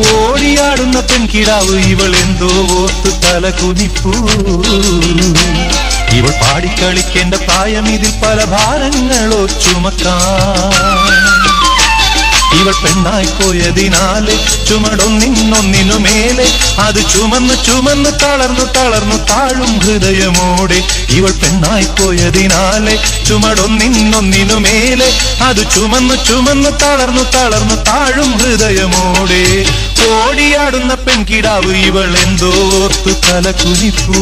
ഓടിയാടുന്ന പെൺകിടാവ് ഇവൾ എന്തോ ഓർത്തു തല കുനിപ്പൂ ഇവൾ പാടിക്കളിക്കേണ്ട പ്രായം ഇതിൽ പല ഭാരങ്ങളോ ചുമക്കാൻ ഇവൾ പെണ്ണായി പോയതിനാലെ ചുമടൊന്നിനൊന്നിനു മേലെ അത് ചുമന്ന് ചുമന്ന് തളർന്നു തളർന്നു താഴും ഹൃദയമോടെ ഇവൾ പെണ്ണായി പോയതിനാലെ ചുമടൊന്നിനൊന്നിനു മേലെ അത് ചുമന്ന് ചുമന്ന് തളർന്നു തളർന്നു താഴും ഹൃദയമോടെ ഓടിയാടുന്ന പെൺകിടാവ് ഇവൾ എന്തോ ഓർത്തു തല കുനിപ്പൂ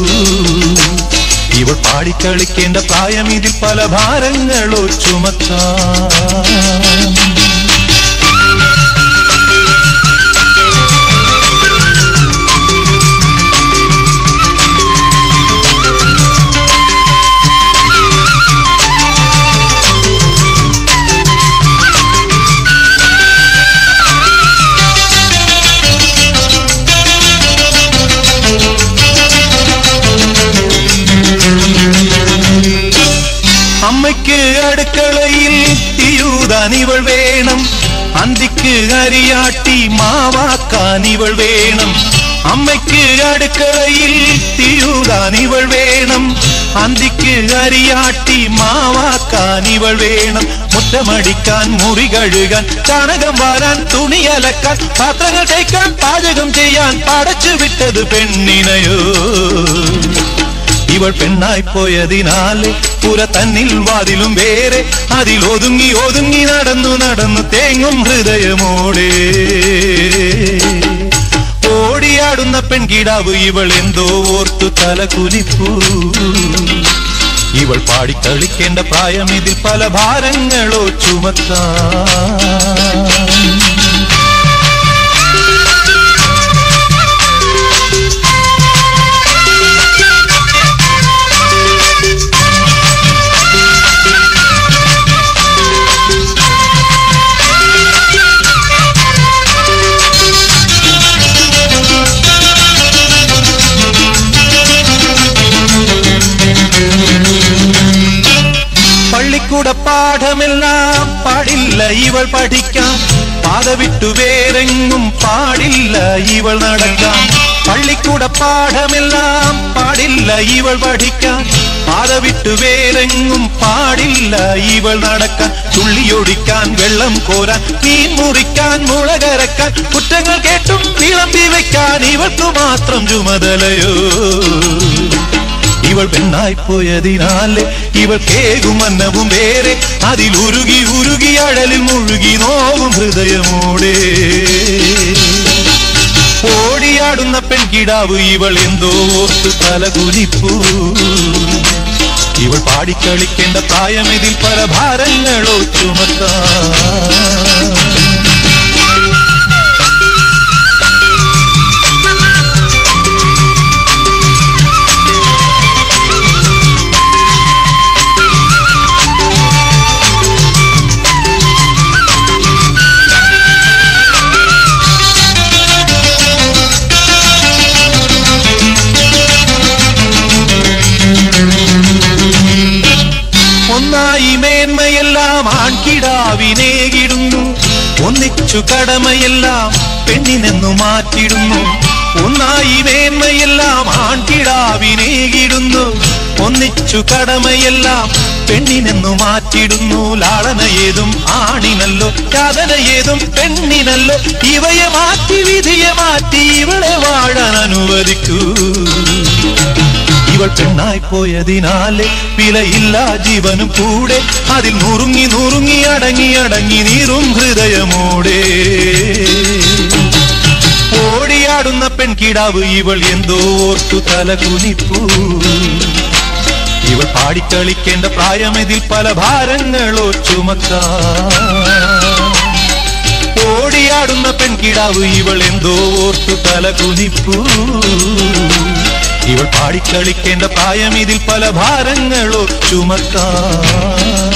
ഇവൾ പാടിക്കളിക്കേണ്ട പ്രായം ഇതിൽ പല ഭാരങ്ങളോ ചുമക്കാൻ അമ്മയ്ക്ക് അടുക്കളയിൽ തീയൂതാൻ ഇവൾ വേണം അന്തിക്ക് അരിയാട്ടി മാവാക്കാൻ ഇവൾ വേണം അമ്മയ്ക്ക് അടുക്കളയിൽ തീയൂതാൻ ഇവൾ വേണം അന്തിക്ക് അരിയാട്ടി മാവാക്കാൻ ഇവൾ വേണം മുറ്റമടിക്കാൻ മുറി കഴുകാൻ ചാണകം വാരാൻ തുണി അലക്കാൻ പാത്രങ്ങൾ തേക്കാൻ പാചകം ചെയ്യാൻ പടച്ചു വിട്ടത് പെണ്ണിനയോ ഇവൾ പെണ്ണായി പോയതിനാലെ പുര തന്നിൽ വാതിലും വേറെ അതിൽ ഒതുങ്ങി ഒതുങ്ങി നടന്നു നടന്നു തേങ്ങും ഹൃദയമോടെ ഓടിയാടുന്ന പെൺകിടാവ് ഇവൾ എന്തോ ഓർത്തു തല കുലിപ്പൂ ഇവൾ പാടിക്കളിക്കേണ്ട പ്രായം ഇതിൽ പല ഭാരങ്ങളോ ചുമക്കാൻ പള്ളിക്കൂട പാഠമെല്ലാം പാടില്ല ഇവൾ പഠിക്കാൻ പാത വിട്ടു വേറെങ്ങും പാടില്ല ഇവൾ നടക്കാൻ പള്ളിക്കൂട പാഠമെല്ലാം പാടില്ല ഇവൾ പഠിക്കാൻ പാത വിട്ടു വേറെങ്ങും പാടില്ല ഇവൾ നടക്കാൻ തുള്ളിയൊടിക്കാൻ വെള്ളം കോരാൻ മീൻ മുറിക്കാൻ മുളകരക്കാൻ കുറ്റങ്ങൾ കേട്ടും വിളമ്പി വെക്കാൻ ഇവൾക്കു മാത്രം ചുമതലയോ ഇവൾ പെണ്ണായി പോയതിനാലെ ഇവൾ കേകും അന്നവും വേറെ അതിൽ ഉരുകി ഉരുകി അഴലിൽ മുഴുകി നോവും ഹൃദയമോടെ ഓടിയാടുന്ന പെൺകിടാവ് ഇവൾ എന്തോ ഓർത്തു തലകുലിപ്പൂ ഇവൾ പാടിക്കളിക്കേണ്ട പ്രായം ഇതിൽ പല ഭാരങ്ങളോ ചുമക്കാൻ ഒന്നായി മേന്മയെല്ലാം ആൺകിടാവിനേകിടുന്നു ഒന്നിച്ചു കടമയെല്ലാം പെണ്ണിനെന്നു മാറ്റിടുന്നു ഒന്നായി മേന്മയെല്ലാം ആൺകിടാവിനേകിടുന്നു ഒന്നിച്ചു കടമയെല്ലാം പെണ്ണിനെന്നു മാറ്റിടുന്നു ലാളന ഏതും ആണിനല്ലോ യാതന ഏതും പെണ്ണിനല്ലോ ഇവയെ മാറ്റി വിധിയെ മാറ്റി ഇവളെ വാഴാൻ അനുവദിക്കൂ ഇവൾ പെണ്ണായി പോയതിനാലെ വിലയില്ല ജീവനും കൂടെ അതിൽ നുറുങ്ങി നുറുങ്ങി അടങ്ങി അടങ്ങി നീറും ഹൃദയമോടെ ഓടിയാടുന്ന പെൺകിടാവ് ഇവൾ എന്തോ ഓർത്തു തല കുനിപ്പൂ ഇവൾ പാടിക്കളിക്കേണ്ട പ്രായം ഇതിൽ പല ഭാരങ്ങളോ ചുമക്കാൻ ഓടിയാടുന്ന പെൺകിടാവ് ഇവൾ എന്തോ ഓർത്തു തല കുനിപ്പൂ ഇവൾ പാടിക്കളിക്കേണ്ട പ്രായം ഇതിൽ പല ഭാരങ്ങളോ ചുമക്കാൻ